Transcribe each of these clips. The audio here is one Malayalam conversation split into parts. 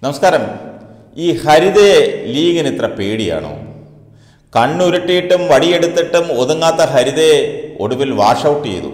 നമസ്കാരം ഈ ഹരിതയെ ലീഗിന് ഇത്ര പേടിയാണോ കണ്ണുരുട്ടിയിട്ടും വടിയെടുത്തിട്ടും ഒതുങ്ങാത്ത ഹരിതയെ ഒടുവിൽ വാഷ് ഔട്ട് ചെയ്തു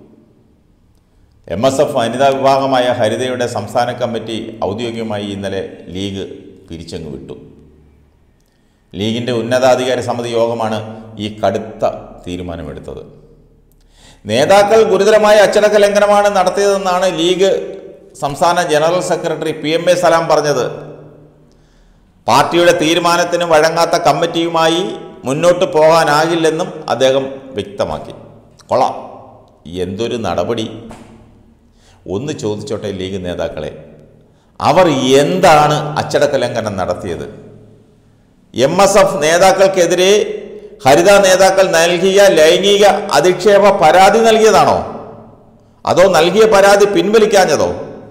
എം എസ് എഫ് വനിതാ വിഭാഗമായ ഹരിതയുടെ സംസ്ഥാന കമ്മിറ്റി ഔദ്യോഗികമായി ഇന്നലെ ലീഗ് പിരിച്ചങ്ങ് വിട്ടു ലീഗിൻ്റെ ഉന്നതാധികാര സമിതി യോഗമാണ് ഈ കടുത്ത തീരുമാനമെടുത്തത് നേതാക്കൾ ഗുരുതരമായ അച്ചടക്ക ലംഘനമാണ് നടത്തിയതെന്നാണ് ലീഗ് സംസ്ഥാന general secretary P M A Salam പറഞ്ഞത് പാർട്ടിയുടെ തീരുമാനത്തിന് വഴങ്ങാത്ത കമ്മിറ്റിയുമായി മുന്നോട്ട് പോകാനാകില്ലെന്നും അദ്ദേഹം വ്യക്തമാക്കി കൊള്ളാം എന്തൊരു നടപടി ഒന്ന് ചോദിച്ചോട്ടെ ലീഗ് നേതാക്കളെ അവർ എന്താണ് അച്ചടക്ക ലംഘനം നടത്തിയത് എം എസ് എഫ് നേതാക്കൾക്കെതിരെ ഹരിത നേതാക്കൾ നൽകിയ ലൈംഗിക അധിക്ഷേപ പരാതി നൽകിയതാണോ അതോ നൽകിയ പരാതി പിൻവലിക്കാഞ്ഞതോ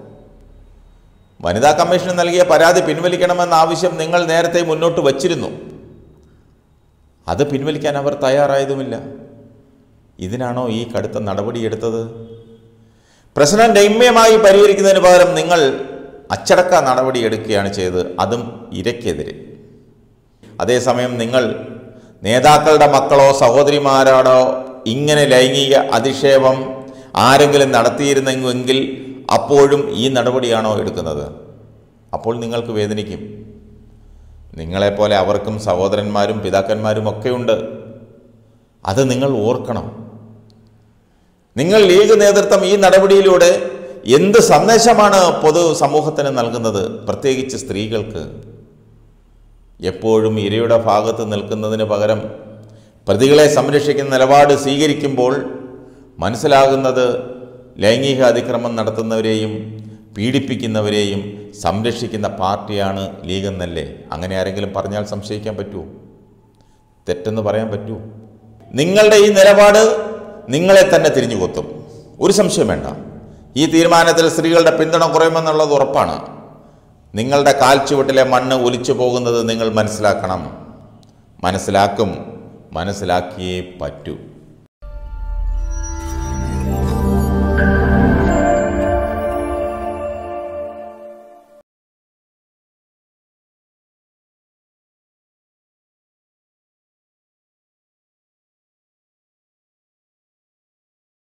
വനിതാ കമ്മീഷന് നൽകിയ പരാതി പിൻവലിക്കണമെന്ന ആവശ്യം നിങ്ങൾ നേരത്തെ മുന്നോട്ട് വച്ചിരുന്നു അത് പിൻവലിക്കാൻ അവർ തയ്യാറായതുമില്ല ഇതിനാണോ ഈ കടുത്ത നടപടിയെടുത്തത് പ്രശ്നം രമ്യമായി പരിഹരിക്കുന്നതിന് പകരം നിങ്ങൾ അച്ചടക്ക നടപടി എടുക്കുകയാണ് ചെയ്തത് അതും ഇരയ്ക്കെതിരെ അതേസമയം നിങ്ങൾ നേതാക്കളുടെ മക്കളോ സഹോദരിമാരോടോ ഇങ്ങനെ ലൈംഗിക അധിക്ഷേപം ആരെങ്കിലും നടത്തിയിരുന്നെങ്കിൽ അപ്പോഴും ഈ നടപടിയാണോ എടുക്കുന്നത് അപ്പോൾ നിങ്ങൾക്ക് വേദനിക്കും നിങ്ങളെപ്പോലെ അവർക്കും സഹോദരന്മാരും പിതാക്കന്മാരും ഒക്കെയുണ്ട് അത് നിങ്ങൾ ഓർക്കണം നിങ്ങൾ ലീഗ് നേതൃത്വം ഈ നടപടിയിലൂടെ എന്ത് സന്ദേശമാണ് പൊതു സമൂഹത്തിന് നൽകുന്നത് പ്രത്യേകിച്ച് സ്ത്രീകൾക്ക് എപ്പോഴും ഇരയുടെ ഭാഗത്ത് നിൽക്കുന്നതിന് പകരം പ്രതികളെ സംരക്ഷിക്കുന്ന നിലപാട് സ്വീകരിക്കുമ്പോൾ മനസ്സിലാകുന്നത് ലൈംഗിക അതിക്രമം നടത്തുന്നവരെയും പീഡിപ്പിക്കുന്നവരെയും സംരക്ഷിക്കുന്ന പാർട്ടിയാണ് ലീഗ് എന്നല്ലേ അങ്ങനെ ആരെങ്കിലും പറഞ്ഞാൽ സംശയിക്കാൻ പറ്റുമോ തെറ്റെന്ന് പറയാൻ പറ്റുമോ നിങ്ങളുടെ ഈ നിലപാട് നിങ്ങളെ തന്നെ തിരിഞ്ഞു കൊത്തും ഒരു സംശയം വേണ്ട ഈ തീരുമാനത്തിൽ സ്ത്രീകളുടെ പിന്തുണ കുറയുമെന്നുള്ളത് ഉറപ്പാണ് നിങ്ങളുടെ കാൽച്ചുവട്ടിലെ മണ്ണ് ഒലിച്ചു പോകുന്നത് നിങ്ങൾ മനസ്സിലാക്കണം മനസ്സിലാക്കും മനസ്സിലാക്കിയേ പറ്റൂ